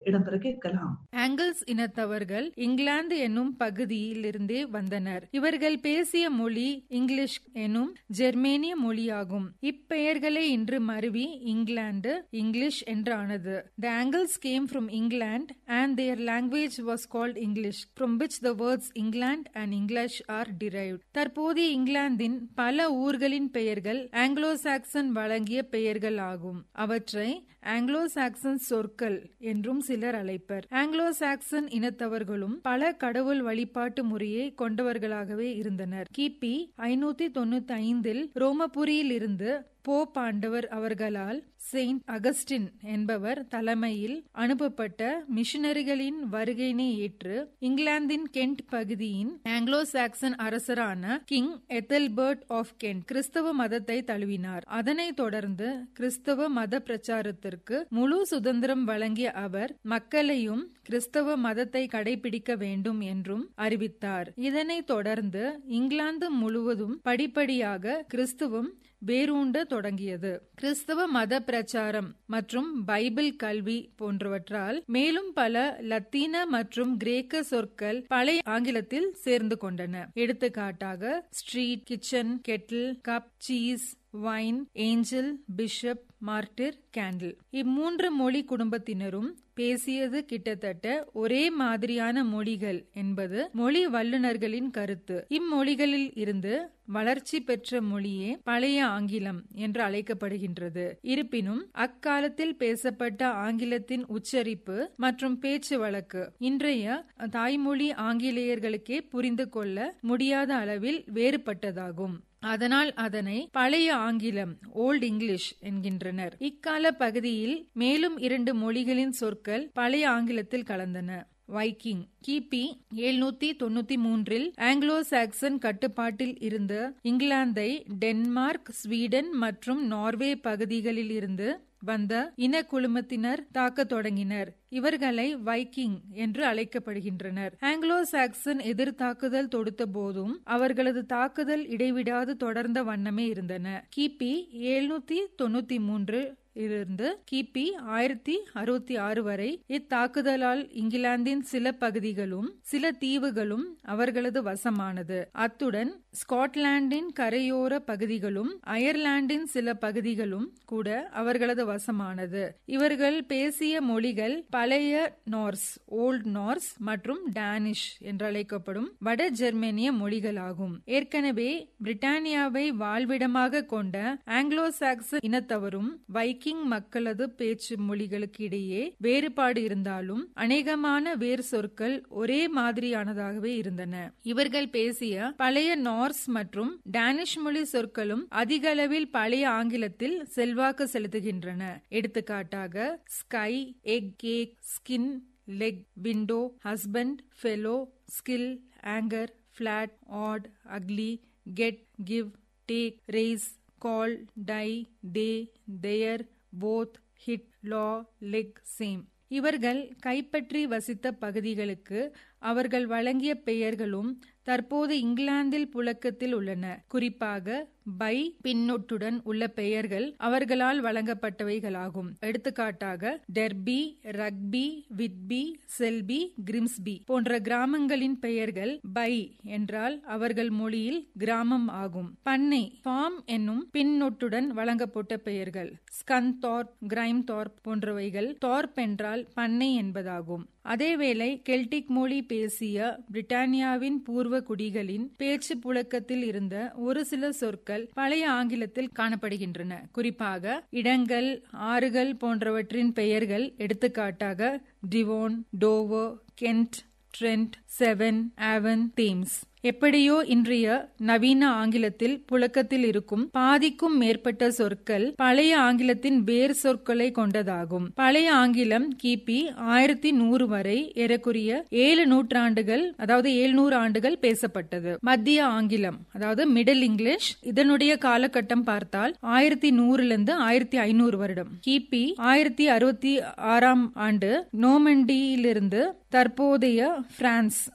இடம்பெற கேட்கலாம் ஆங்கிள்ஸ் இனத்தவர்கள் இங்கிலாந்து என்னும் பகுதியிலிருந்தே வந்தனர் இவர்கள் பேசிய மொழி இங்கிலீஷ் எனும் ஜெர்மேனிய மொழியாகும் இப்பெயர்களே இன்று மருவி இங்கிலாந்து இங்கிலீஷ் என்றானது the Angles came from England and their language was called English from which the words England and English are derived தற்போதைய இங்கிலாந்தின் பல ஊர்களின் பெயர்கள் ஆங்கிலோ சாக்சன் வழங்கிய பெயர்கள் ஆகும் அவற்றை ஆங்கிலோ சாக்சன் சொற்கள் என்றும் சிலர் அழைப்பர் ஆங்கிலோ சாக்சன் இனத்தவர்களும் பல கடவுள் வழிபாட்டு முறையை கொண்டவர்களாகவே இருந்தனர் கிபி ஐநூத்தி தொண்ணூத்தி ஐந்தில் ரோமபுரியில் இருந்து போப் ஆண்டவர் அவர்களால் செயின்ட் அகஸ்டின் என்பவர் தலைமையில் அனுப்பப்பட்ட மிஷனரிகளின் வருகையினை ஏற்று இங்கிலாந்தின் கென்ட் பகுதியின் ஆங்கிலோ சாக்சன் அரசரான கிங் எத்தல்பர்ட் ஆஃப் கென்ட் கிறிஸ்தவ மதத்தை தழுவினார் அதனைத் தொடர்ந்து கிறிஸ்தவ மத பிரச்சாரத்திற்கு முழு சுதந்திரம் வழங்கிய அவர் மக்களையும் கிறிஸ்தவ மதத்தை கடைபிடிக்க வேண்டும் என்றும் அறிவித்தார் இதனைத் தொடர்ந்து இங்கிலாந்து முழுவதும் படிப்படியாக கிறிஸ்துவம் வேரூண்ட தொடங்கியது கிறிஸ்தவ மத பிரச்சாரம் மற்றும் பைபிள் கல்வி போன்றவற்றால் மேலும் பல லத்தீன மற்றும் கிரேக்க சொற்கள் பழைய ஆங்கிலத்தில் சேர்ந்து கொண்டன எடுத்துக்காட்டாக street kitchen kettle cup cheese wine angel bishop martyr candle இம்மூன்று மொழி குடும்பத்தினரும் பேசியது கிட்டத்தட்ட ஒரே மாதிரியான மொழிகள் என்பது மொழி வல்லுநர்களின் கருத்து இம்மொழிகளில் இருந்து வளர்ச்சி பெற்ற மொழியே பழைய ஆங்கிலம் என்று அழைக்கப்படுகின்றது இருப்பினும் அக்காலத்தில் பேசப்பட்ட ஆங்கிலத்தின் உச்சரிப்பு மற்றும் பேச்சு வழக்கு இன்றைய தாய்மொழி ஆங்கிலேயர்களுக்கே புரிந்து கொள்ள முடியாத அளவில் வேறுபட்டதாகும் அதனால் அதனை பழைய ஆங்கிலம் ஓல்ட் இங்கிலீஷ் என்கின்றனர் இக்கால பகுதியில் மேலும் இரண்டு மொழிகளின் சொற்கள் பழைய ஆங்கிலத்தில் கலந்தன வைக்கிங் கிபி எழுநூத்தி தொண்ணூத்தி மூன்றில் ஆங்கிலோ சாக்சன் கட்டுப்பாட்டில் இருந்த இங்கிலாந்தை டென்மார்க் ஸ்வீடன் மற்றும் நார்வே பகுதிகளில் இருந்து வந்த இன குழுமத்தினர் தாக்க தொடங்கினர் இவர்களை வைக்கிங் என்று அழைக்கப்படுகின்றனர் ஆங்கிலோ சாக்சன் எதிர் தாக்குதல் தொடுத்த போதும் அவர்களது தாக்குதல் இடைவிடாது தொடர்ந்த வண்ணமே இருந்தன கிபி எழுநூத்தி தொண்ணூத்தி மூன்று இருந்து கிபி ஆயிரத்தி அறுபத்தி ஆறு வரை இத்தாக்குதலால் இங்கிலாந்தின் சில பகுதிகளும் சில தீவுகளும் அவர்களது வசமானது அத்துடன் ஸ்காட்லாந்தின் கரையோர பகுதிகளும் அயர்லாந்தின் சில பகுதிகளும் கூட அவர்களது வசமானது இவர்கள் பேசிய மொழிகள் பழைய நார்ஸ் ஓல்ட் நார்ஸ் மற்றும் டேனிஷ் என்று அழைக்கப்படும் வட ஜெர்மனிய மொழிகளாகும் ஏற்கனவே பிரிட்டானியாவை வாழ்விடமாக கொண்ட ஆங்கிலோ சாக்சன் இனத்தவரும் வைக்கிங் மக்களது பேச்சு மொழிகளுக்கு இடையே வேறுபாடு இருந்தாலும் அநேகமான வேறு சொற்கள் ஒரே மாதிரியானதாகவே இருந்தன இவர்கள் பேசிய பழைய நார்ஸ் மற்றும் டேனிஷ் மொழி சொற்களும் அதிக அளவில் பழைய ஆங்கிலத்தில் செல்வாக்கு செலுத்துகின்றன எடுத்துக்காட்டாக sky egg cake skin leg window husband fellow skill anger flat odd ugly get give take race call die they their both hit law leg same இவர்கள் கைப்பற்றி வசித்த பகுதிகளுக்கு அவர்கள் வழங்கிய பெயர்களும் தற்போது இங்கிலாந்தில் புழக்கத்தில் உள்ளன குறிப்பாக பை பின்னொட்டுடன் உள்ள பெயர்கள் அவர்களால் வழங்கப்பட்டவைகளாகும் எடுத்துக்காட்டாக Derby Rugby Whitby Selby Grimsby போன்ற கிராமங்களின் பெயர்கள் பை என்றால் அவர்கள் மொழியில் கிராமம் ஆகும் பண்ணை ஃபார்ம் என்னும் பின்னொட்டுடன் வழங்கப்பட்ட பெயர்கள் ஸ்கன்தார்ப் கிரைம் தார்ப் போன்றவைகள் தார்ப் என்றால் பண்ணை என்பதாகும் அதேவேளை கெல்டிக் மொழி பேசிய பிரிட்டானியாவின் பூர்வ குடிகளின் பேச்சு புழக்கத்தில் இருந்த ஒரு சில சொற்கள் பழைய ஆங்கிலத்தில் காணப்படுகின்றன குறிப்பாக இடங்கள் ஆறுகள் போன்றவற்றின் பெயர்கள் எடுத்துக்காட்டாக Devon Dover Kent Trent Severn Avon Thames எப்படியோ இன்றைய நவீன ஆங்கிலத்தில் புழக்கத்தில் இருக்கும் பாதிக்கும் மேற்பட்ட சொற்கள் பழைய ஆங்கிலத்தின் வேர் சொற்களை கொண்டதாகும் பழைய ஆங்கிலம் கிபி ஆயிரத்தி நூறு வரை ஏறக்குரிய ஏழு நூற்றாண்டுகள் அதாவது ஏழுநூறு ஆண்டுகள் பேசப்பட்டது மத்திய ஆங்கிலம் அதாவது மிடில் இங்கிலீஷ் இதனுடைய காலகட்டம் பார்த்தால் ஆயிரத்தி நூறுல இருந்து ஆயிரத்தி ஐநூறு வருடம் கிபி ஆயிரத்தி அறுபத்தி ஆறாம் ஆண்டு நோமண்டியிலிருந்து தற்போதைய பிரான்ஸ்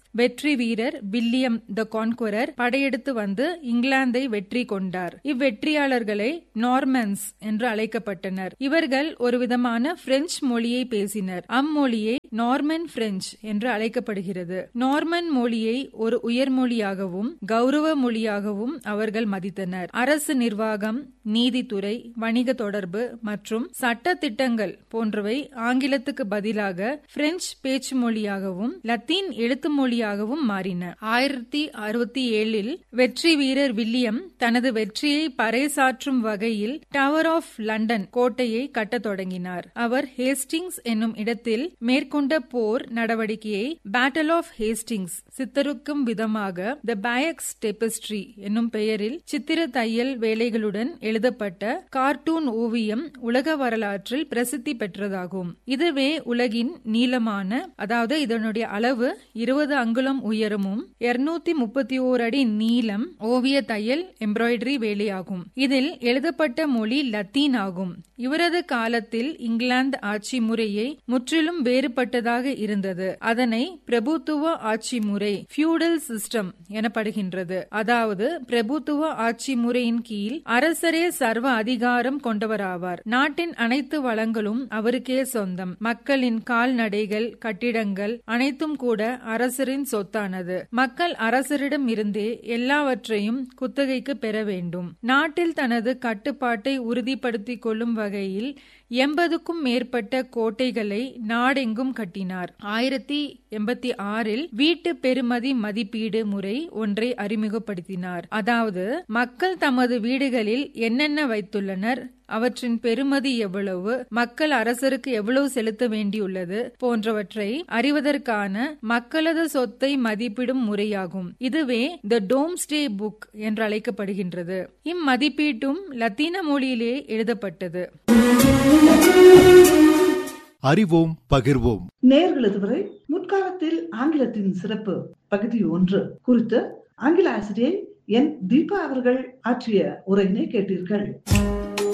வெற்றி வீரர் வில்லியம் த கான்குரர் படையெடுத்து வந்து இங்கிலாந்தை வெற்றி கொண்டார் இவ்வெற்றியாளர்களை நார்மன்ஸ் என்று அழைக்கப்பட்டனர் இவர்கள் ஒரு விதமான பிரெஞ்சு மொழியை பேசினர் அம்மொழியை நார்மன் பிரெஞ்சு என்று அழைக்கப்படுகிறது நார்மன் மொழியை ஒரு உயர்மொழியாகவும் கௌரவ மொழியாகவும் அவர்கள் மதித்தனர் அரசு நிர்வாகம் நீதித்துறை வணிக தொடர்பு மற்றும் சட்ட திட்டங்கள் போன்றவை ஆங்கிலத்துக்கு பதிலாக பிரெஞ்சு பேச்சு மொழியாகவும் லத்தீன் எழுத்து மொழியாகவும் மாறின ஆயிரத்தி அறுபத்தி ஏழில் வெற்றி வீரர் வில்லியம் தனது வெற்றியை பறைசாற்றும் வகையில் டவர் ஆஃப் லண்டன் கோட்டையை கட்டத் தொடங்கினார் அவர் ஹேஸ்டிங்ஸ் என்னும் இடத்தில் மேற்கொண்ட போர் நடவடிக்கையை பேட்டில் ஆஃப் ஹேஸ்டிங்ஸ் சித்தருக்கும் விதமாக த பயக்ஸ் டெபிஸ்ட்ரி என்னும் பெயரில் சித்திர தையல் வேலைகளுடன் எழுதப்பட்ட கார்ட்டூன் ஓவியம் உலக வரலாற்றில் பிரசித்தி பெற்றதாகும் இதுவே உலகின் நீளமான அதாவது இதனுடைய அளவு இருபது அங்குலம் உயரமும் இருநூத்தி முப்பத்தி ஓர் அடி நீளம் ஓவிய தையல் எம்ப்ராய்டரி வேலையாகும் இதில் எழுதப்பட்ட மொழி லத்தீன் ஆகும் இவரது காலத்தில் இங்கிலாந்து ஆட்சி முறையை முற்றிலும் வேறுபட்டதாக இருந்தது அதனை பிரபுத்துவ ஆட்சி முறை பியூடல் சிஸ்டம் எனப்படுகின்றது அதாவது பிரபுத்துவ ஆட்சி முறையின் கீழ் அரசரே சர்வ அதிகாரம் கொண்டவராவார் நாட்டின் அனைத்து வளங்களும் அவருக்கே சொந்தம் மக்களின் கால்நடைகள் கட்டிடங்கள் அனைத்தும் கூட அரசரின் சொத்தானது மக்கள் அரசரிடம் இருந்தே எல்லாவற்றையும் குத்தகைக்கு பெற வேண்டும் நாட்டில் தனது கட்டுப்பாட்டை உறுதிப்படுத்திக் கொள்ளும் வகையில் எண்பதுக்கும் மேற்பட்ட கோட்டைகளை நாடெங்கும் கட்டினார் ஆயிரத்தி எண்பத்தி ஆறில் வீட்டு பெருமதி மதிப்பீடு முறை ஒன்றை அறிமுகப்படுத்தினார் அதாவது மக்கள் தமது வீடுகளில் என்னென்ன வைத்துள்ளனர் அவற்றின் பெருமதி எவ்வளவு மக்கள் அரசருக்கு எவ்வளவு செலுத்த வேண்டியுள்ளது போன்றவற்றை அறிவதற்கான மக்களது சொத்தை மதிப்பிடும் முறையாகும் இதுவே த டோம்ஸ்டே புக் என்று அழைக்கப்படுகின்றது இம்மதிப்பீட்டும் லத்தீன மொழியிலே எழுதப்பட்டது அறிவோம் பகிர்வோம் நேர்கள் இதுவரை முற்காலத்தில் ஆங்கிலத்தின் சிறப்பு பகுதி ஒன்று குறித்து ஆங்கில ஆசிரியை என் தீபா அவர்கள் ஆற்றிய உரையினை கேட்டீர்கள்